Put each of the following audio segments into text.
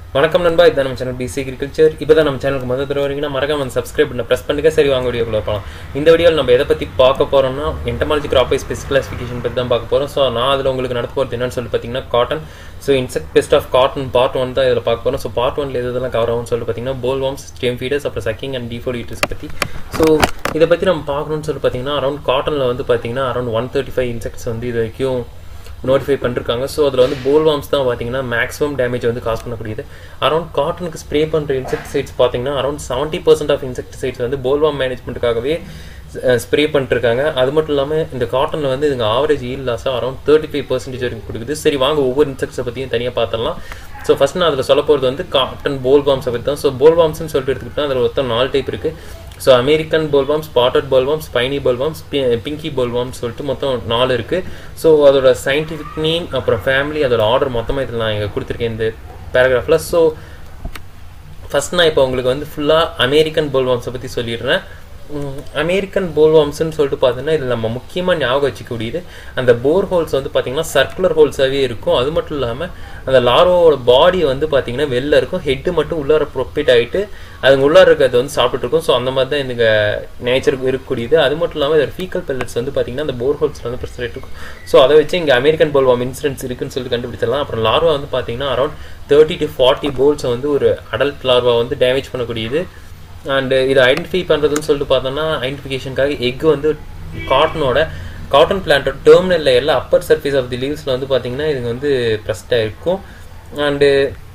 வணக்கம் நண்பா இதான் நம்ம சேனல் பிசி அக்ரிகல்ச்சர் இப்போ தான் நம்ம சேனலுக்கு முதல் தடவை வரீங்கன்னா மறக்காம வந்து சப்ஸ்கிரைப் பண்ண ப்ரெஸ் பண்ணுங்க சரி வாங்க வீடியோக்குள்ள போகலாம் இந்த வீடியோவில் நம்ம எதை பற்றி பார்க்க போகிறோம்னா entomology crop wise pest classification பற்றி தான் பார்க்க போகிறோம் ஸோ நான் அதில் உங்களுக்கு நடத்த போகிறது என்னன்னு சொல்லி பார்த்தீங்கன்னா cotton so insect pest of cotton part one தான் இதில் பார்க்க போகிறோம் ஸோ பார்ட் ஒன்ல எது இதெல்லாம் கவர் ஆகும்னு சொல்லி பார்த்தீங்கன்னா போல் வார்ம்ஸ் ஸ்டேம் ஃபீடர்ஸ் அப்புறம் சக்கிங் அண்ட் டிஃபோர் ஈட்டர்ஸ் பற்றி ஸோ இதை பற்றி நம்ம பார்க்கணும்னு சொல்லி பார்த்தீங்கன்னா அரௌண்ட் காட்டனில் வந்து பார்த்தீங்கன்னா around one thirty five insects வந்து இது வரைக்கும் நோட்டிஃபை பண்ணிருக்காங்க ஸோ அதில் வந்து போல்வாம்ஸ் தான் பார்த்தீங்கன்னா மேக்ஸிமம் டேமேஜ் வந்து காஸ் பண்ணக்கூடியது அரௌண்ட் காட்டனுக்கு ஸ்ப்ரே பண்ணுற இன்செக்டிசைட்ஸ் பார்த்தீங்கன்னா around seventy percent of insecticides வந்து போல்வாம் மேனேஜ்மெண்ட்டுக்காகவே ஸ்ப்ரே பண்ணிருக்காங்க அது மட்டும் இல்லாமல் இந்த காட்டனில் வந்து இதுங்க ஆவரேஜ் ஈல் லாஸாக அரௌண்ட் தேர்ட்டி ஃபைவ் பர்சன்டேஜ் வரைக்கும் கொடுக்குது சரி வாங்க ஒவ்வொரு இன்செக்ட்ஸை பற்றியும் தனியாக பார்த்துடலாம் ஸோ ஃபஸ்ட் நான் அதில் சொல்ல போகிறது வந்து காட்டன் போல்வாம்ஸை பற்றி தான் ஸோ போல்வாம்ஸ்னு சொல்லிட்டு எடுத்துக்கிட்டா அதில் மொத்தம் நாலு டைப் இருக்குது so American bollworm spotted bollworm spiny bollworm pinky bollworm சொல்லிட்டு மொத்தம் நாலு இருக்குது ஸோ அதோட சயின்டிஃபிக் நேம் அப்புறம் ஃபேமிலி அதோட ஆர்டர் மொத்தமாக இதில் நான் இங்கே கொடுத்துருக்கேன் இந்த பேராகிராஃபில் ஸோ ஃபஸ்ட் நான் இப்போ உங்களுக்கு வந்து ஃபுல்லாக அமெரிக்கன் போல்வாம்ஸை பற்றி சொல்லிடுறேன் அமெரிக்கன் போல்வாம்ஸ்னு சொல்லிட்டு பார்த்தீங்கன்னா இதில் நம்ம முக்கியமாக ஞாபகம் வச்சுக்கூடியது அந்த போர் ஹோல்ஸ் வந்து பார்த்தீங்கன்னா சர்க்குலர் ஹோல்ஸாகவே இருக்கும் அது மட்டும் இல்லாமல் அந்த லார்வோட பாடி வந்து பார்த்தீங்கன்னா வெளில இருக்கும் ஹெட்டு மட்டும் உள்ளார ப்ரொப்பேட் ஆகிட்டு அதுங்க உள்ளார இருக்கிறது வந்து சாப்பிட்டுட்டு இருக்கும் ஸோ அந்த மாதிரி தான் இந்த நேச்சருக்கு இருக்கக்கூடியது அது மட்டும் இல்லாமல் இதோட ஃபீக்கல் பெல்லட்ஸ் வந்து பார்த்தீங்கன்னா அந்த போர் ஹோல்ஸில் வந்து ப்ரெசன்ட் இருக்கும் ஸோ அதை வச்சு இங்கே அமெரிக்கன் போல்வாம் இன்சிடென்ட்ஸ் இருக்குன்னு சொல்லி கண்டுபிடிச்சிடலாம் அப்புறம் லார்வா வந்து பார்த்தீங்கன்னா அரௌண்ட் தேர்ட்டி டு ஃபார்ட்டி போல்ஸை வந்து ஒரு அடல்ட் லார்வா வந்து டேமேஜ் பண்ணக்கூடியது அண்டு இதை ஐடென்டிஃபை பண்ணுறதுன்னு சொல்லிட்டு பார்த்தோம்னா ஐடென்டிஃபிகேஷனுக்காக எக் வந்து காட்டனோட காட்டன் பிளான்ட்டோட டெர்மினல் லேயரில் அப்பர் சர்ஃபேஸ் ஆஃப் தி லீவ்ஸில் வந்து பார்த்தீங்கன்னா இதுங்க வந்து ப்ரெஸ்டாக இருக்கும் அண்டு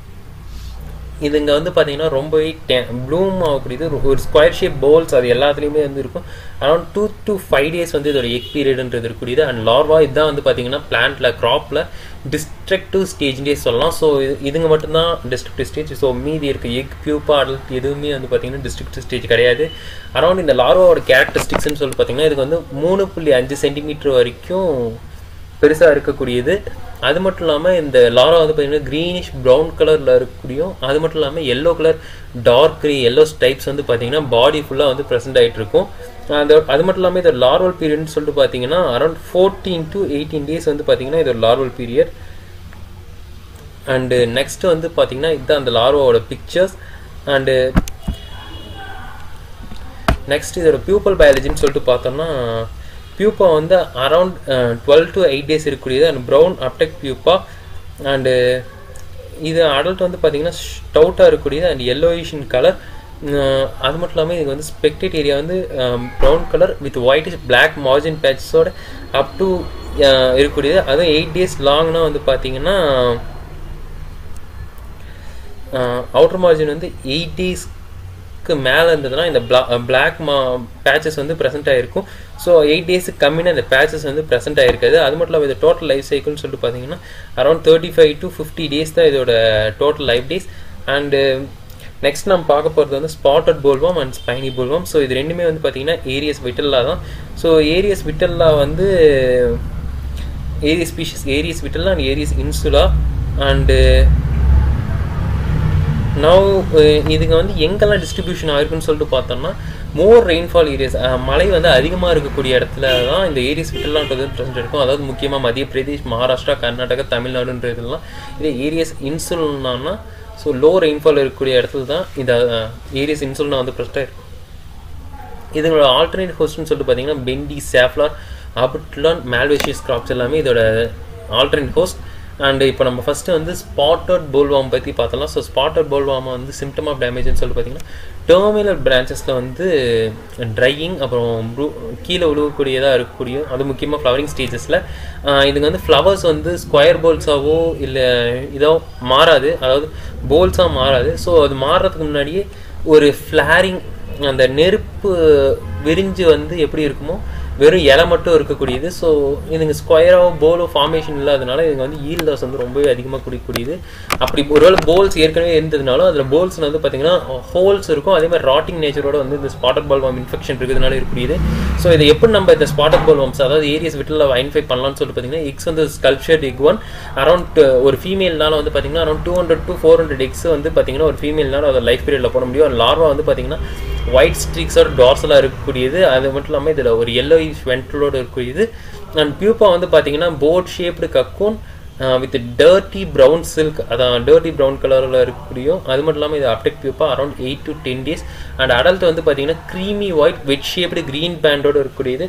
இதுங்க வந்து பார்த்தீங்கன்னா ரொம்பவே டே ப்ளூம் ஆகக்கூடியது ஒரு ஸ்கொயர் ஷேப் போல்ஸ் அது எல்லாத்துலேயுமே வந்து இருக்கும் around two to five days வந்து இதோட எக் பீரியட்ன்றது இருக்கக்கூடியது அண்ட் லார்வா இதுதான் வந்து பார்த்தீங்கன்னா பிளான்ட்டில் க்ராப்பில் டிஸ்ட்ரக்டிவ் ஸ்டேஜ்லேயே சொல்லலாம் ஸோ இது இதுங்க மட்டும்தான் டிஸ்ட்ரக்டிவ் ஸ்டேஜ் ஸோ மீதி இருக்க எக் பியூப்பா அடல்ட் எதுவுமே வந்து பார்த்தீங்கன்னா டிஸ்ட்ரக்டிவ் ஸ்டேஜ் கிடையாது அரௌண்ட் இந்த லார்வாவோட கேரக்டரிஸ்டிக்ஸ்னு சொல்லி பார்த்தீங்கன்னா இதுக்கு வந்து மூணு புள்ளி அஞ்சு சென்டிமீட்டர் வரைக்கும் பெருசாக இருக்கக்கூடியது அது மட்டும் இல்லாமல் இந்த லாரா வந்து பார்த்தீங்கன்னா க்ரீனிஷ் ப்ரௌன் கலரில் இருக்கக்கூடியும் அது மட்டும் இல்லாமல் yellow colour dark green yellow stripes வந்து பார்த்தீங்கன்னா பாடி ஃபுல்லாக வந்து ப்ரெசென்ட் ஆகிட்டு இருக்கும் அந்த அது மட்டும் இல்லாமல் இதோட லார்வல் பீரியட்னு சொல்லிட்டு பார்த்தீங்கன்னா around fourteen to eighteen days வந்து பார்த்தீங்கன்னா இதோட லார்வல் பீரியட் அண்டு நெக்ஸ்ட் வந்து பார்த்தீங்கன்னா இதுதான் அந்த லார்வாவோட பிக்சர்ஸ் அண்டு நெக்ஸ்ட் இதோட பியூப்பல் பயாலஜின்னு சொல்லிட்டு பார்த்தோம்னா பியூப்பா வந்து around twelve to eight days இருக்கக்கூடியது and brown obtect pupa and இது அடல்ட் வந்து பார்த்தீங்கன்னா ஸ்டவுட்டாக இருக்கக்கூடியது அண்ட் எல்லோயிஷ் இன் கலர் அது மட்டும் இல்லாமல் இதுக்கு வந்து ஸ்பெக்டேட் ஏரியா வந்து brown colour with whitish black margin பேட்சஸோட அப் டு இருக்கக்கூடியது அதுவும் எயிட் டேஸ் லாங்னா வந்து பார்த்தீங்கன்னா அவுட்டர் மார்ஜின் வந்து எயிட் டேஸ் க்கு மேலே இருந்ததுன்னா இந்த பிளா பிளாக் மா பேச்சஸ் வந்து ப்ரெசென்ட் ஆகிருக்கும் ஸோ எயிட் டேஸுக்கு கம்மியான இந்த பேச்சஸ் வந்து ப்ரெசென்ட் ஆகிருக்காது அது மட்டும் இல்லாமல் இது டோட்டல் லைஃப் சைக்கிள்னு சொல்லிட்டு பார்த்தீங்கன்னா around thirty five to fifty days தான் இதோட total life days and next நம்ம பார்க்க போகிறது வந்து spotted bollworm and spiny bollworm so இது ரெண்டுமே வந்து பார்த்தீங்கன்னா ஏரியஸ் விட்டல்லா தான் ஸோ ஏரியஸ் விட்டல்லா வந்து Earias species Earias vittella and Earias insulana and now இதுங்க வந்து எங்கெல்லாம் டிஸ்ட்ரிபியூஷன் ஆயிருக்குன்னு சொல்லிட்டு பார்த்தோம்னா மோர் ரெயின்ஃபால் ஏரியாஸ் மழை வந்து அதிகமாக இருக்கக்கூடிய இடத்துல தான் இந்த ஏரியாஸ் விட்டலான்றது ப்ரெசென்ட் இருக்கும் அதாவது முக்கியமாக மத்திய பிரதேஷ் மகாராஷ்டிரா கர்நாடகா தமிழ்நாடுன்ற இதெல்லாம் இதே ஏரியாஸ் இன்சுல்னா ஸோ லோ ரெயின்ஃபால் இருக்கக்கூடிய இடத்துல தான் இந்த ஏரியாஸ் இன்சுல்னா வந்து ப்ரெஸ்டாக இருக்கும் இதுங்களோட ஆல்டர்னேட் ஹோஸ்ட்னு சொல்லிட்டு பார்த்தீங்கன்னா பெண்டி சேஃப்லார் அபுட்லான் மேல்வேஷியஸ் கிராப்ஸ் எல்லாமே இதோட ஆல்டர்னேட் ஹோஸ்ட் அண்ட் இப்போ நம்ம ஃபஸ்ட்டு வந்து ஸ்பாட்டட் போல்வாம் பற்றி பார்த்தலாம் ஸோ ஸ்பாட்டட் போல்வாமை வந்து சிம்டம் ஆஃப் டேமேஜ்னு சொல்லி பார்த்தீங்கன்னா டெர்மினல் பிரான்ச்சஸில் வந்து ட்ரையிங் அப்புறம் கீழே உழுவக்கூடியதாக இருக்கக்கூடிய அது முக்கியமாக ஃப்ளவரிங் ஸ்டேஜஸில் இதுங்க வந்து ஃப்ளவர்ஸ் வந்து ஸ்கொயர் போல்ஸாவோ இல்லை இதோ மாறாது அதாவது போல்ஸாக மாறாது ஸோ அது மாறுறதுக்கு முன்னாடியே ஒரு ஃப்ளாரிங் அந்த நெருப்பு விரிஞ்சு வந்து எப்படி இருக்குமோ வெறும் இலை மட்டும் இருக்கக்கூடியது ஸோ இதுங்க ஸ்கொயராக போலோ ஃபார்மேஷன் இல்லாதனால இதுங்க வந்து ஈல் லாஸ் வந்து ரொம்பவே அதிகமாக குடிக்கூடியது அப்படி ஒருவேளை போல்ஸ் ஏற்கனவே இருந்ததுனாலும் அதில் போல்ஸ் வந்து பார்த்தீங்கன்னா ஹோல்ஸ் இருக்கும் அதே மாதிரி ராட்டிங் நேச்சரோட வந்து இந்த ஸ்பாட்டட் பால்வாம் இன்ஃபெக்ஷன் இருக்கிறதுனால இருக்கக்கூடியது ஸோ இதை எப்படி நம்ம இந்த ஸ்பாட்டட் பால்வாம்ஸ் அதாவது ஏரியஸ் விட்டில் ஐடென்டிஃபை பண்ணலாம்னு சொல்லிட்டு பார்த்தீங்கன்னா எக்ஸ் வந்து ஸ்கல்ப்ஷர்ட் எக் ஒன் அரௌண்ட் ஒரு ஃபீமேல்னால வந்து பார்த்தீங்கன்னா around two hundred to four hundred eggs வந்து பார்த்தீங்கன்னா ஒரு ஃபீமேல்னால அதை லைஃப் பீரியடில் போட முடியும் லார்வா வந்து பார்த்தீங்கன்னா ஒயிட் ஸ்ட்ரீக்ஸோட டார்ஸலாக இருக்கக்கூடியது அது மட்டும் இல்லாமல் இதில் ஒரு எல்லோ வென்ட்ரோட இருக்கக்கூடியது அண்ட் பியூப்பா வந்து பார்த்தீங்கன்னா boat shaped cocoon with dirty brown silk அதான் டர்ட்டி ப்ரௌன் கலரில் இருக்கக்கூடிய அது மட்டும் இல்லாமல் இது obtect pupa around eight to ten days and adult வந்து பார்த்தீங்கன்னா creamy white wedge shaped green பேண்டோடு இருக்கக்கூடியது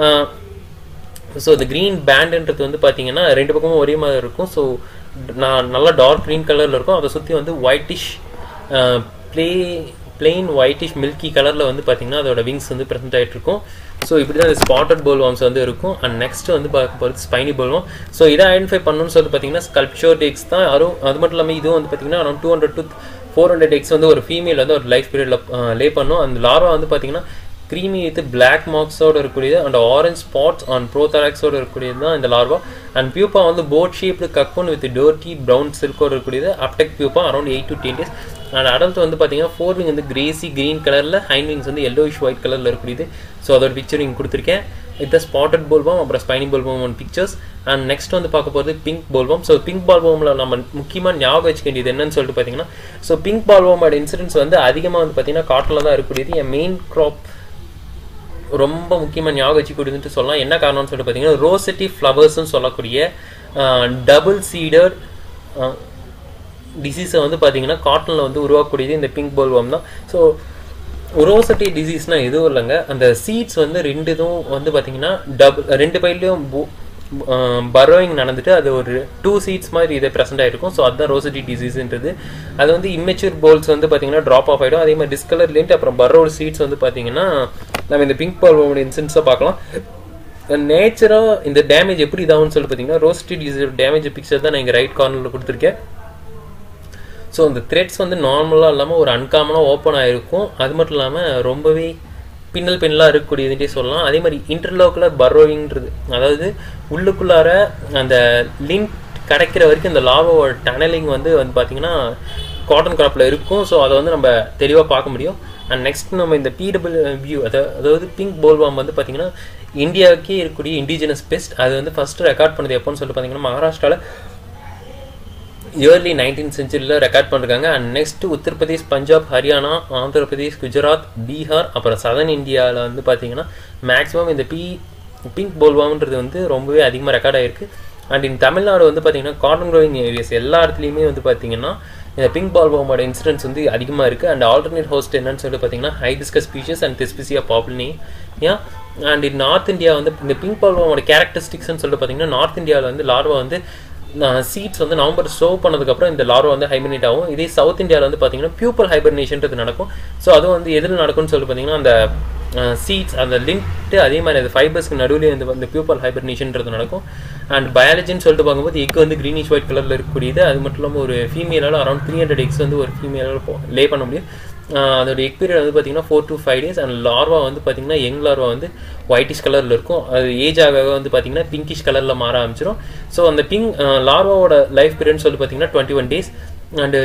ஸோ இந்த க்ரீன் பேண்டுன்றது வந்து பார்த்தீங்கன்னா ரெண்டு பக்கமும் ஒரே மாதிரி இருக்கும் ஸோ நான் நல்லா டார்க் க்ரீன் கலரில் இருக்கும் அதை சுற்றி வந்து ஒயிட்டிஷ் ப்ளே பிளெயின் ஒயிட்டிஷ் மில்கி கலரில் வந்து பார்த்தீங்கன்னா அதோட விங்ஸ் வந்து ப்ரெசென்ட் ஆகிட்டு இருக்கும் ஸோ இப்படி தான் ஸ்பாட்டட் போல்வாம்ஸ் வந்து இருக்கும் அண்ட் நெக்ஸ்ட் வந்து பார்க்க போகிறது ஸ்பைனி போல்வாம் ஸோ இதை ஐடென்டிஃபை பண்ணணும்னு சொல்லி பார்த்தீங்கன்னா ஸ்கல்ப்சர் டெக்ஸ் தான் யாரும் அது மட்டும் இல்லாமல் இதுவும் வந்து பார்த்தீங்கன்னா around two hundred to four hundred eggs வந்து ஒரு ஃபீமேல் வந்து ஒரு லைஃப் பீரியடில் லே பண்ணும் அந்த லார்வா வந்து பார்த்தீங்கன்னா க்ரீமி வித் பிளாக் மார்க்ஸோட இருக்கக்கூடியது அண்ட் ஆரஞ்ச் ஸ்பாட்ஸ் ஆன் ப்ரோதாராக்ஸோட இருக்கக்கூடியது தான் இந்த லார்வா அண்ட் பியூப்பா வந்து boat shaped cocoon with dirty brown சில்கோட இருக்கக்கூடியது obtect pupa around eight to ten days and adult வந்து பார்த்தீங்கன்னா ஃபோர் விங் வந்து கிரேசி க்ரீன் கலரில் ஹைன் விங்ஸ் வந்து எல்லோயிஷ் ஒயிட் கலரில் இருக்கக்கூடியது ஸோ அதோட பிக்சர் இங்கே கொடுத்துருக்கேன் இது ஸ்பாட்டட் போல்பாம் அப்புறம் spiny bollworm one pictures and next வந்து பார்க்க போகிறது பிங்க் போல்பாம் ஸோ பிங்க் பால்பாமில் நம்ம முக்கியமாக ஞாபகம் வச்சுக்க வேண்டியது என்னன்னு சொல்லிட்டு பார்த்தீங்கன்னா ஸோ பிங்க் பால்பாமோட இன்சிடென்ட்ஸ் வந்து அதிகமாக வந்து பார்த்தீங்கன்னா காட்டில் தான் இருக்கக்கூடியது என் மெயின் க்ராப் ரொம்ப முக்கியமாக ஞாபகம் வச்சுக்கூடியதுன்ட்டு சொல்லலாம் என்ன காரணம்னு சொல்லிட்டு பார்த்தீங்கன்னா ரோசட்டி ஃப்ளவர்ஸ்னு சொல்லக்கூடிய டபுள் சீடர் டிசீஸை வந்து பார்த்தீங்கன்னா காட்டனில் வந்து உருவாக்கக்கூடியது இந்த பிங்க் போல்வாம் தான் ஸோ ரோசட்டி டிசீஸ்னால் எதுவும் இல்லைங்க அந்த சீட்ஸ் வந்து ரெண்டு இதுவும் வந்து பார்த்தீங்கன்னா டபுள் ரெண்டு பைலையும் பரோயிங் நடந்துட்டு அது ஒரு டூ சீட்ஸ் மாதிரி இதை ப்ரெசென்ட் ஆகிருக்கும் ஸோ அதுதான் ரோசட்டி டிசீஸ்ன்றது அது வந்து இம்மெச்சூர் போல்ஸ் வந்து பார்த்தீங்கன்னா ட்ராப் ஆஃப் ஆகிடும் அதே மாதிரி டிஸ்கலர் லிண்ட் அப்புறம் பரோடு சீட்ஸ் வந்து பார்த்தீங்கன்னா நம்ம இந்த பிங்க் பால்வோட இன்சென்ஸாக பார்க்கலாம் நேச்சராக இந்த டேமேஜ் எப்படி இதாகும்னு சொல்லி பார்த்தீங்கன்னா ரோஸ்டி டிசீஸ் டேமேஜ் பிக்சர் தான் நான் இங்கே ரைட் கார்னரில் கொடுத்துருக்கேன் ஸோ இந்த த்ரெட்ஸ் வந்து நார்மலாக இல்லாமல் ஒரு அன்காமனாக ஓப்பன் ஆகிருக்கும் அது மட்டும் இல்லாமல் ரொம்பவே பின்னல் பின்னலாக இருக்கக்கூடியதுன்றே சொல்லலாம் அதே மாதிரி இன்டர்லோக்குலர் பரோவிங்கிறது அதாவது உள்ளுக்குள்ளார அந்த லிங்க் கிடைக்கிற வரைக்கும் இந்த லாவோட டனலிங் வந்து வந்து பார்த்திங்கன்னா காட்டன் கிராப்பில் இருக்கும் ஸோ அதை வந்து நம்ம தெளிவாக பார்க்க முடியும் அண்ட் நெக்ஸ்ட் நம்ம இந்த பீடபிள் வியூ அதாவது பிங்க் போல்வாம் வந்து பார்த்திங்கன்னா இந்தியாவுக்கே இருக்கக்கூடிய இண்டிஜினஸ் பெஸ்ட் அது வந்து ஃபஸ்ட்டு ரெக்கார்ட் பண்ணது எப்போன்னு சொல்லிட்டு பார்த்தீங்கன்னா மகாராஷ்டிராவில் இயர்லி நைன்டீன் செஞ்சுரியில் ரெக்கார்ட் பண்ணிருக்காங்க அண்ட் நெக்ஸ்ட் உத்தரப்பிரதேஷ் பஞ்சாப் ஹரியானா ஆந்திர பிரதேஷ் குஜராத் பீகார் அப்புறம் சதர்ன் இந்தியாவில் வந்து பார்த்தீங்கன்னா மேக்ஸிமம் இந்த பி பிங்க் போல்வாம்ன்றது வந்து ரொம்பவே அதிகமாக ரெக்கார்ட் ஆகிருக்கு அண்ட் இன் தமிழ்நாடு வந்து பார்த்தீங்கன்னா காட்டன் க்ரோவிங் ஏரியாஸ் எல்லா இடத்துலையுமே வந்து பார்த்தீங்கன்னா இந்த பிங்க் பால்பாமோட இன்சிடென்ட்ஸ் வந்து அதிகமாக இருக்குது அண்ட் ஆல்டர்னேட் ஹோஸ்ட் என்னன்னு சொல்லிட்டு பார்த்தீங்கன்னா hibiscus species and Thespesia populnea ஏன் அண்ட் இன் நார்த் இந்தியா வந்து இந்த பிங்க் பால்பாமோட கேரக்டரிஸ்டிக்ஸ்னு சொல்லிட்டு பார்த்தீங்கன்னா நார்த் இந்தியாவில் வந்து லார்வா வந்து சீட்ஸ் வந்து நவம்பர் ஷோ பண்ணதுக்கப்புறம் இந்த லார்வா வந்து ஹைபர்னேட் ஆகும் இதே சவுத் இந்தியாவில் வந்து பார்த்தீங்கன்னா பியூப்பல் ஹைபர்னேஷன்றது நடக்கும் ஸோ அதுவும் வந்து எதில் நடக்கும்னு சொல்லி பார்த்தீங்கன்னா அந்த சீட்ஸ் அந்த லிங்க்ட்டு அதே மாதிரி அந்த ஃபைபர்ஸ்க்கு நடுவில் இந்த இந்த பியூப்பல் ஹைபர்னேஷன்றது நடக்கும் அண்ட் பயாலஜின்னு சொல்லிட்டு பார்க்கும்போது எக் வந்து க்ரீனிஷ் ஒயிட் கலரில் இருக்கக்கூடியது அது மட்டும் இல்லாமல் ஒரு ஃபீமேலால் அரௌண்ட் த்ரீ ஹண்ட்ரட் எக்ஸ் வந்து ஒரு ஃபீமேலால் லே பண்ண முடியும் அதோட எக் பீரியட் வந்து பார்த்தீங்கன்னா four to five days and larva வந்து பார்த்தீங்கன்னா யங் லார்வா வந்து ஒயிட்டிஷ் கலரில் இருக்கும் அது ஏஜ் ஆக வந்து பார்த்தீங்கன்னா பிங்கிஷ் கலரில் மாற ஆரம்பிச்சிடும் ஸோ அந்த பிங்க் லார்வாவோட லைஃப் பீரியட்னு சொல்லி பார்த்தீங்கன்னா twenty one days and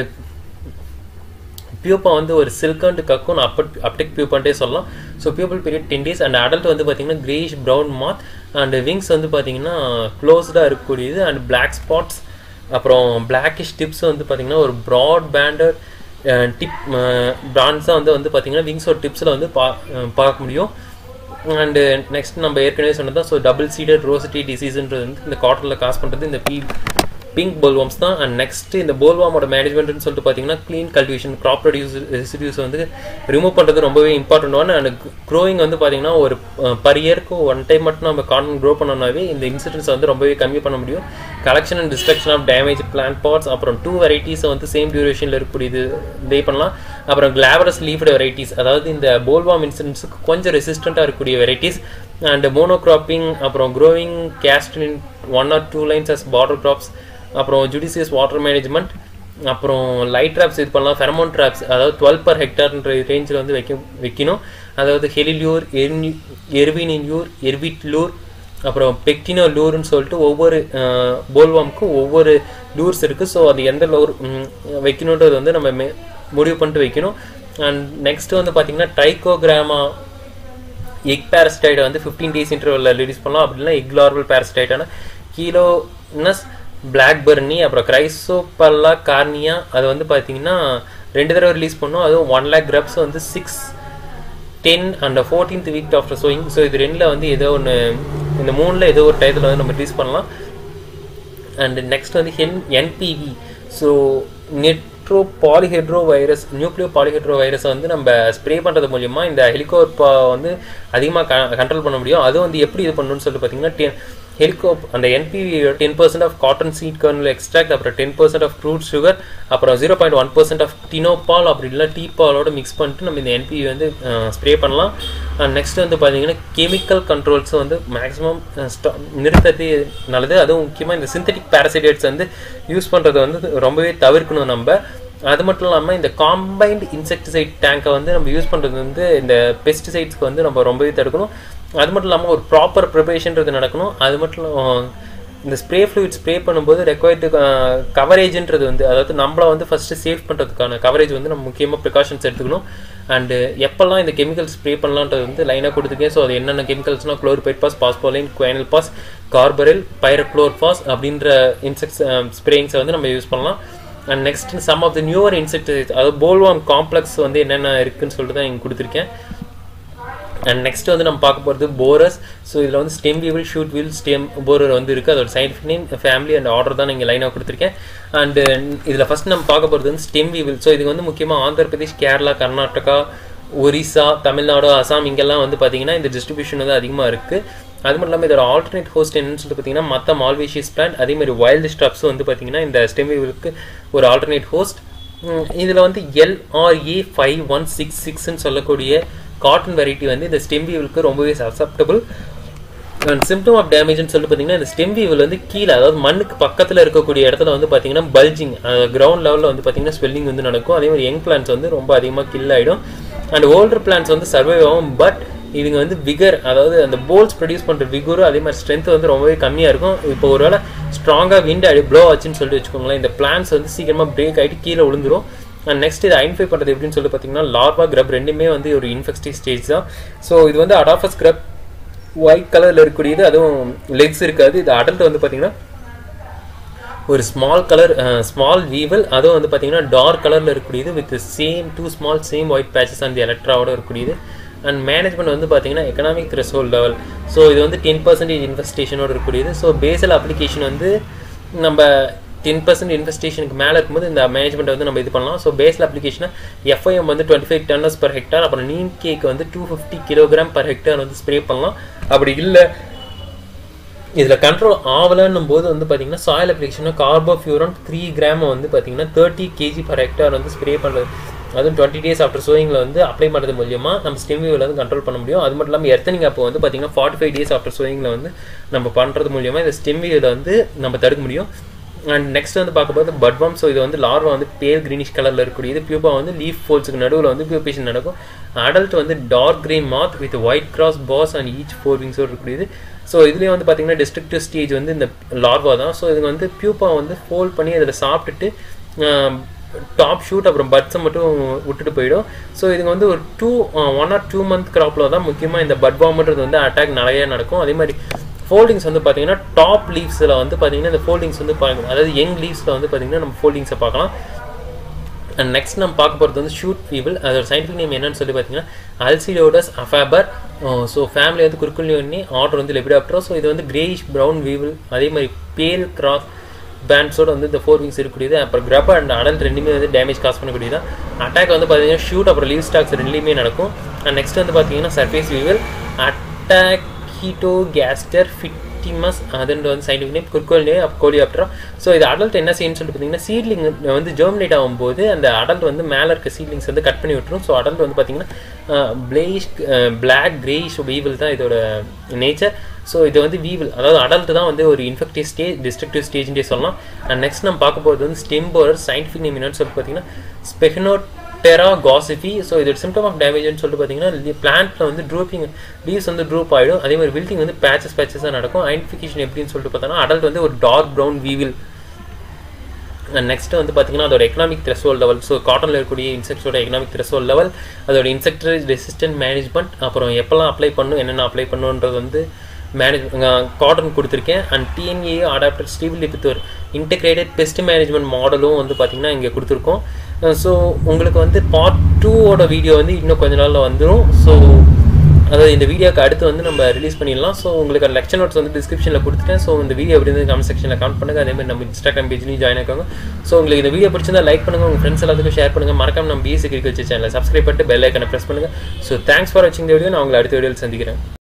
pupa வந்து ஒரு சில்கண்ட் கக்குன்னு அப்பட் அப்டெக் பியூப்பான்ட்டே சொல்லலாம் so pupal period ten days and adult வந்து பார்த்தீங்கன்னா greyish brown moth and wings வந்து பார்த்தீங்கன்னா க்ளோஸ்டாக இருக்கக்கூடியது அண்ட் பிளாக் ஸ்பாட்ஸ் அப்புறம் பிளாக்கிஷ் டிப்ஸ் வந்து பார்த்தீங்கன்னா ஒரு ப்ராட் பேண்டட் டிப் பிராண்ட்ஸாக வந்து வந்து பார்த்தீங்கன்னா விங்ஸோட டிப்ஸில் வந்து பா பார்க்க முடியும் அண்டு நெக்ஸ்ட் நம்ம ஏற்கனவே சொன்னது ஸோ டபுள் சீடட் ரோசிட்டி டிசீஸ்ன்றது வந்து இந்த காட்டனில் காசு பண்ணுறது இந்த பி பிங்க் போல்வாம்ஸ் தான் அண்ட் நெக்ஸ்ட் இந்த போல்வாமோட மேனேஜ்மெண்ட்னு சொல்லிட்டு பார்த்தீங்கன்னா clean cultivation crop produce residues வந்து ரிமூவ் பண்ணுறது ரொம்பவே இம்பார்ட்டன்ட் ஒன் அண்ட் க்ரோயிங் வந்து பார்த்தீங்கன்னா ஒரு பர் இயருக்கு ஒன் டைம் மட்டும் நம்ம கார்டன் க்ரோ பண்ணோம்னாவே இந்த இன்சிடென்ட்ஸ் வந்து ரொம்பவே கம்மி பண்ண முடியும் collection and destruction of damage plant parts அப்புறம் டூ வெரைட்டிஸை வந்து சேம் டியூரேஷனில் இருக்கக்கூடியது லே பண்ணலாம் அப்புறம் கிளாவரஸ் லீஃப்டு வெரைட்டிஸ் அதாவது இந்த போல்வாம் இன்சிடென்ட்ஸுக்கு கொஞ்சம் ரெசிஸ்டண்ட்டாக இருக்கக்கூடிய வெரைட்டிஸ் அண்ட் மோனோக்ராப்பிங் அப்புறம் growing castor in one or two lines as border crops அப்புறம் ஜுடிஷியஸ் வாட்டர் மேனேஜ்மெண்ட் அப்புறம் லைட் ட்ராப்ஸ் இது பண்ணலாம் ஃபெரமோன் ட்ராப்ஸ் அதாவது டுவெல் பர் ஹெக்டார்ன்ற ரேஞ்சில் வந்து வைக்க வைக்கணும் அதாவது ஹெலிலியூர் எர்னி எர்வினின்யூர் எர்விட்லூர் அப்புறம் பெக்டினோ லூர்னு சொல்லிட்டு ஒவ்வொரு போல்வாமுக்கும் ஒவ்வொரு லூர்ஸ் இருக்குது ஸோ அது எந்த லூர் வைக்கணுன்றது வந்து நம்ம மே முடிவு பண்ணிட்டு வைக்கணும் அண்ட் நெக்ஸ்ட் வந்து பார்த்தீங்கன்னா ட்ரைகோகிராமா எக் பேரஸ்டைடை வந்து ஃபிஃப்டீன் டேஸ் இன்டர்வலில் ரிலீஸ் பண்ணலாம் அப்படின்னா எக் லார்வல் பேரஸ்டைட்டான கீலோனஸ் பிளாக் பர்னி அப்புறம் கிரைசோபல்லா கார்னியா அது வந்து பார்த்தீங்கன்னா ரெண்டு தடவை ரிலீஸ் பண்ணோம் அதுவும் ஒன் லேக் கிரப்ஸ் வந்து six ten and fourteenth week after sowing so இது ரெண்டில் வந்து ஏதோ ஒன்று இந்த மூணில் ஏதோ ஒரு டயத்தில் வந்து நம்ம ரிலீஸ் பண்ணலாம் அண்ட் நெக்ஸ்ட் வந்து ஹென் என்பிவி ஸோ நெட்ரோ பாலிஹெட்ரோ வைரஸ் நியூக்ளியோ பாலிஹெட்ரோ வைரஸை வந்து நம்ம ஸ்ப்ரே பண்ணுறது மூலியமா இந்த ஹெலிகோப்பா வந்து அதிகமாக கண்ட்ரோல் பண்ண முடியும் அதுவும் வந்து எப்படி இது பண்ணணும்னு சொல்லிட்டு பார்த்தீங்கன்னா டென் ஹெலிகோப் அந்த NPV ten percent of cotton seed kernel extract அப்புறம் ten percent of fruit sugar அப்புறம் zero point one percent of Tinopal அப்படி இல்லை டீ பாலோட மிக்ஸ் பண்ணிட்டு நம்ம இந்த என்பிவி வந்து ஸ்ப்ரே பண்ணலாம் அண்ட் நெக்ஸ்ட் வந்து பார்த்தீங்கன்னா கெமிக்கல் கண்ட்ரோல்ஸ் வந்து மேக்ஸிமம் நிறுத்தது நல்லது அதுவும் முக்கியமாக இந்த சிந்தட்டிக் பேரசைடேட்ஸ் வந்து யூஸ் பண்ணுறது வந்து ரொம்பவே தவிர்க்கணும் நம்ம அது மட்டும் இல்லாமல் இந்த காம்பைன்ட் இன்செக்டிசைட் டேங்கை வந்து நம்ம யூஸ் பண்ணுறது வந்து இந்த பெஸ்டிசைட்ஸ்க்கு வந்து நம்ம ரொம்பவே தடுக்கணும் அது மட்டும் இல்லாமல் ஒரு ப்ராப்பர் ப்ரிப்பரேஷன்றது நடக்கணும் அது மட்டும் இல்லாம இந்த ஸ்ப்ரே ஃப்ளூயிட் ஸ்ப்ரே பண்ணும்போது ரெக்வயர்டு கவரேஜ்ன்றது வந்து அதாவது நம்மளை வந்து ஃபஸ்ட்டு சேவ் பண்ணுறதுக்கான கவரேஜ் வந்து நம்ம முக்கியமாக ப்ரிகாஷன்ஸ் எடுத்துக்கணும் அண்டு எப்போல்லாம் இந்த கெமிக்கல் ஸ்ப்ரே பண்ணலான்றது வந்து லைனாக கொடுத்துருக்கேன் ஸோ அது என்னென்ன கெமிக்கல்ஸ்னால் chlorpyrifos phosalone quinalphos carbaryl pyraclofos அப்படின்ற இன்செக்ட்ஸ் ஸ்ப்ரேயிங்ஸை வந்து நம்ம யூஸ் பண்ணலாம் and next some of the newer insecticides அதாவது போல்வாம் காம்ப்ளெக்ஸ் வந்து என்னென்ன இருக்குன்னு சொல்லிட்டு தான் இங்கே கொடுத்துருக்கேன் அண்ட் நெக்ஸ்ட் வந்து நம்ம பார்க்க போகிறது போரஸ் ஸோ இதில் வந்து stem weevil shoot weevil stem borer வந்து இருக்குது அதோட scientific name family and order தான் நீங்கள் லைனாக கொடுத்துருக்கேன் அண்டு இதில் ஃபஸ்ட் நம்ம பார்க்க போகிறது வந்து ஸ்டெம் வீவில் ஸோ இது வந்து முக்கியமாக ஆந்திர பிரதேஷ் கேரளா கர்நாடகா ஒரிசா தமிழ்நாடு அசாம் இங்கெல்லாம் வந்து பார்த்தீங்கன்னா இந்த டிஸ்ட்ரிபியூஷன் வந்து அதிகமாக இருக்குது அது மட்டும் இல்லாமல் இதோட ஆல்டர்னேட் ஹோஸ்ட் என்னன்னு சொல்லிட்டு பார்த்தீங்கன்னா மற்ற மால்வேஷியஸ் பிளான்ட் அதே மாதிரி வைல்டு ஸ்டப்ஸ் வந்து பார்த்தீங்கன்னா இந்த ஸ்டெம் வீவிலுக்கு ஒரு ஆல்டர்னேட் ஹோஸ்ட் இதில் வந்து எல்ஆர்ஏ ஃபைவ் ஒன் சிக்ஸ் சிக்ஸ்ன்னு சொல்லக்கூடிய காட்டன் வெரைட்டி வந்து இந்த ஸ்டெம் வீவலுக்கு ரொம்பவே சப்சப்டபுள் அண்ட் சிம்டம் ஆஃப் டேமேஜ்னு சொல்லி பார்த்தீங்கன்னா இந்த ஸ்டெம் வீவில் வந்து கீழே அதாவது மண்ணுக்கு பக்கத்தில் இருக்கக்கூடிய இடத்துல வந்து பார்த்தீங்கன்னா பல்ஜிங் கிரவுண்ட் லெவலில் வந்து பார்த்தீங்கன்னா ஸ்வெல்லிங் வந்து நடக்கும் அதே மாதிரி யங் பிளான்ஸ் வந்து ரொம்ப அதிகமாக கில் ஆகிடும் அண்ட் ஓல்டர் பிளான்ஸ் வந்து சர்வைவ் ஆகும் பட் இதுங்க வந்து விகர் அதாவது அந்த போல்ஸ் ப்ரொடியூஸ் பண்ணுற விகரும் அதே மாதிரி ஸ்ட்ரென்த் வந்து ரொம்பவே கம்மியாக இருக்கும் இப்போ ஒருவேளை ஸ்ட்ராங்காக விண்ட் அடி ப்ளோ ஆச்சுன்னு சொல்லிட்டு வச்சுக்கோங்களேன் இந்த பிளான்ஸ் வந்து சீக்கிரமாக பிரேக் ஆகிட்டு கீழே விழுந்துரும் அண்ட் நெக்ஸ்ட் இது ஐடென்டிஃபை பண்ணுறது எப்படின்னு சொல்லி பார்த்தீங்கன்னா லார்வா கிரப் ரெண்டுமே வந்து ஒரு இன்ஃபெக்டிவ் ஸ்டேஜ் தான் ஸோ இது வந்து அடாஃபஸ் கிரப் ஒயிட் கலரில் இருக்கக்கூடியது அதுவும் லெக்ஸ் இருக்காது இது அடல்ட் வந்து பார்த்தீங்கன்னா ஒரு ஸ்மால் கலர் ஸ்மால் வீவல் அதுவும் வந்து பார்த்தீங்கன்னா டார்க் கலரில் இருக்கக்கூடியது with same two small same white patches அந்த எலக்ட்ராவோட இருக்கக்கூடியது அண்ட் மேனேஜ்மெண்ட் வந்து பார்த்தீங்கன்னா எக்கனாமிக் த்ரெஷோல் லெவல் ஸோ இது வந்து டென் பர்சன்டேஜ் இன்வெஸ்டேஷனோட இருக்கக்கூடியது ஸோ பேசல் அப்ளிகேஷன் வந்து நம்ம டென் பர்சன்ட் இன்வெஸ்டேஷனுக்கு மேலே இருக்கும்போது இந்த மேனேஜ்மெண்ட் வந்து நம்ம இது பண்ணலாம் ஸோ பேஸில் அப்ளிகேஷனை எஃப்ஐஎம் வந்து twenty five tonnes per hectare அப்புறம் நீம் கேக் வந்து two fifty kilogram per hectare வந்து ஸ்ப்ரே பண்ணலாம் அப்படி இல்லை இதில் கண்ட்ரோல் ஆகலைன்னும் போது வந்து பார்த்தீங்கன்னா சாயில் அப்ளிகேஷனாக கார்போஃபியூரான் த்ரீ கிராம் வந்து பார்த்தீங்கன்னா தேர்ட்டி கேஜி பர் ஹெக்டார் வந்து ஸ்ப்ரே பண்ணுறது அதுவும் டுவெண்ட்டி டேஸ் ஆஃப்டர் சோயிங்கில் வந்து அப்ளை பண்ணுறது மூலியமாக நம்ம ஸ்டெம் வியூவில் வந்து கண்ட்ரோல் பண்ண முடியும் அது மட்டும் இல்லாமல் எர்த்தனிங் அப்போ வந்து பார்த்தீங்கன்னா ஃபார்ட்டி ஃபைவ் டேஸ் ஆஃப்டர் சோயிங்கில் வந்து நம்ம பண்ணுறது மூலியமாக இந்த ஸ்டெம் வியூவில் வந்து நம்ம தடுக்க முடியும் அண்ட் நெக்ஸ்ட் வந்து பார்க்கும்போது பட்வாம் ஸோ இது வந்து லார்வா வந்து பேல் கிரீனிஷ் கலரில் இருக்கக்கூடியது பியூபா வந்து லீஃப் ஃபோல்ஸுக்கு நடுவில் வந்து பியூபேஷன் நடக்கும் அடல்ட் வந்து dark green moth with white cross bars and each four விங்ஸோடு இருக்கக்கூடியது ஸோ இதுலேயே வந்து பார்த்தீங்கன்னா டிஸ்ட்ரக்டிவ் ஸ்டேஜ் வந்து இந்த லார்வா தான் ஸோ இது வந்து பியூப்பா வந்து ஃபோல்ட் பண்ணி அதில் சாப்பிட்டுட்டு டாப் ஷூட் அப்புறம் பட்ஸை மட்டும் விட்டுட்டு போயிடும் ஸோ இதுங்க வந்து ஒரு two one or two month கிராப்பில் தான் முக்கியமாக இந்த பட்வாம்ன்றது வந்து அட்டாக் நிறைய நடக்கும் அதே மாதிரி ஃபோல்டிங்ஸ் வந்து பார்த்தீங்கன்னா டாப் லீவ்ஸில் வந்து பார்த்தீங்கன்னா இந்த ஃபோல்டிங்ஸ் வந்து பார்க்கணும் அதாவது யங் லீவ்ஸில் வந்து பார்த்தீங்கன்னா நம்ம ஃபோல்டிங்ஸை பார்க்கலாம் அண்ட் நெக்ஸ்ட் நம்ம பார்க்க போகிறது வந்து ஷூட் வீவில் அதோட சயின்டிஃபிக் நேம் என்னன்னு சொல்லி பார்த்தீங்கன்னா அல்சிடோடஸ் அஃபாபர் ஸோ ஃபேமிலி வந்து குறுக்குள்ளி ஆர்டர் வந்து லெபிடாப்டரோ ஸோ இது வந்து கிரேயிஷ் ப்ரௌன் வீவில் அதே மாதிரி பேல் கிராஸ் பேண்ட்ஸோட வந்து இந்த ஃபோர் விங்ஸ் இருக்கக்கூடியது அப்புறம் கிரப் அண்ட் அடல்ட் ரெண்டுமே வந்து டேமேஜ் காஸ் பண்ணக்கூடியது அட்டாக் வந்து பார்த்தீங்கன்னா ஷூட் அப்புறம் லீவ் ஸ்டாக்ஸ் ரெண்டுலேயுமே நடக்கும் அண்ட் நெக்ஸ்ட் வந்து பார்த்தீங்கன்னா சர்ஃபேஸ் வீவில் அட்டாக் ஹீட்டோ கேஸ்டர் ஃபிட்டிமஸ் அதுன்ற வந்து scientific name Curculionidae Coleoptera so இது அடல்ட் என்ன செய்யணும்னு சொல்லிட்டு பார்த்தீங்கன்னா சீட்லிங் வந்து ஜெர்மினேட் ஆகும்போது அந்த அடல்ட் வந்து மேலே இருக்க சீட்லிங்ஸ் வந்து கட் பண்ணி விட்டுரும் ஸோ அடல்ட் வந்து பார்த்தீங்கன்னா பிளேஷ் பிளாக் கிரேஷ் வீவில் தான் இதோட நேச்சர் ஸோ இது வந்து வீவில் அதாவது அடல்ட் தான் வந்து ஒரு இன்ஃபெக்டிவ் ஸ்டேஜ் டிஸ்ட்ரக்டிவ் ஸ்டேஜ்னே சொல்லலாம் அண்ட் நெக்ஸ்ட் நம்ம பார்க்க போகிறது வந்து ஸ்டெம் போரர் சயின்டிஃபிக் நேம் என்னன்னு சொல்லி பார்த்தீங்கன்னா ஸ்பெஹனோட் டெரா காசிஃபி ஸோ இதோட சிம்டம் ஆஃப் டேமேஜ்னு சொல்லிட்டு பார்த்தீங்கன்னா பிளான்ட்டில் வந்து ட்ரூப்பிங் லீவ்ஸ் வந்து ட்ரூப் ஆகிடும் அதே மாதிரி வில்டிங் வந்து பேச்சஸ் பேச்சஸாக நடக்கும் ஐடென்டிஃபிகேஷன் எப்படின்னு சொல்லிட்டு பார்த்தோன்னா அடல்ட் வந்து ஒரு டார்க் ப்ரௌன் வீவில் நெக்ஸ்ட் வந்து பார்த்தீங்கன்னா அதோட எக்கனாமிக் த்ரெஷோல் லெவல் ஸோ காட்டனில் இருக்கக்கூடிய இன்செக்ட்ஸோட எக்கனாமிக் த்ரெஷோல் லெவல் அதோட இன்செக்டர் ரெசிஸ்டன்ட் மேனேஜ்மெண்ட் அப்புறம் எப்போல்லாம் அப்ளை பண்ணும் என்னென்ன அப்ளை பண்ணுன்றது வந்து மேனேஜ் காட்டன் கொடுத்துருக்கேன் and DNA adapter stable with ஒரு இன்டெகிரேட்டட் பெஸ்ட் மேனேஜ்மெண்ட் மாடலும் வந்து பார்த்திங்கன்னா இங்கே கொடுத்துருக்கோம் ஸோ உங்களுக்கு வந்து பார்ட் டூவோட வீடியோ வந்து இன்னும் கொஞ்ச நாளில் வந்துடும் ஸோ அதாவது இந்த வீடியோக்கு அடுத்து வந்து நம்ம ரிலீஸ் பண்ணிடலாம் ஸோ உங்களுக்கு அந்த லெக்சர் நோட்ஸ் வந்து டிஸ்கிரிப்ஷனில் கொடுத்துட்டேன் ஸோ இந்த வீடியோ எப்படி இருந்து கமெண்ட் செக்ஷனில் கமெண்ட் பண்ணுங்க அதே மாதிரி நம்ம இன்ஸ்டாகிராம் பேஜ்லையும் ஜாயின் ஆக்காங்க ஸோ உங்களுக்கு இந்த வீடியோ பிடிச்சிருந்தா லைக் பண்ணுங்க உங்கள் ஃப்ரெண்ட்ஸ் எல்லாத்துக்கும் ஷேர் பண்ணுங்க மறக்காம நம்ம பிஎஸ்சி அக்ரிகல்ச்சர் சேனலை சப்ஸ்கிரைப் பண்ணிட்டு பெல் ஐக்கனை ப்ரெஸ் பண்ணுங்க ஸோ தேங்க்ஸ் ஃபார் வாட்சிங் இந்த வீடியோ நான் உங்களை அடுத்த வீடியோவில் சந்திக்கிறேன்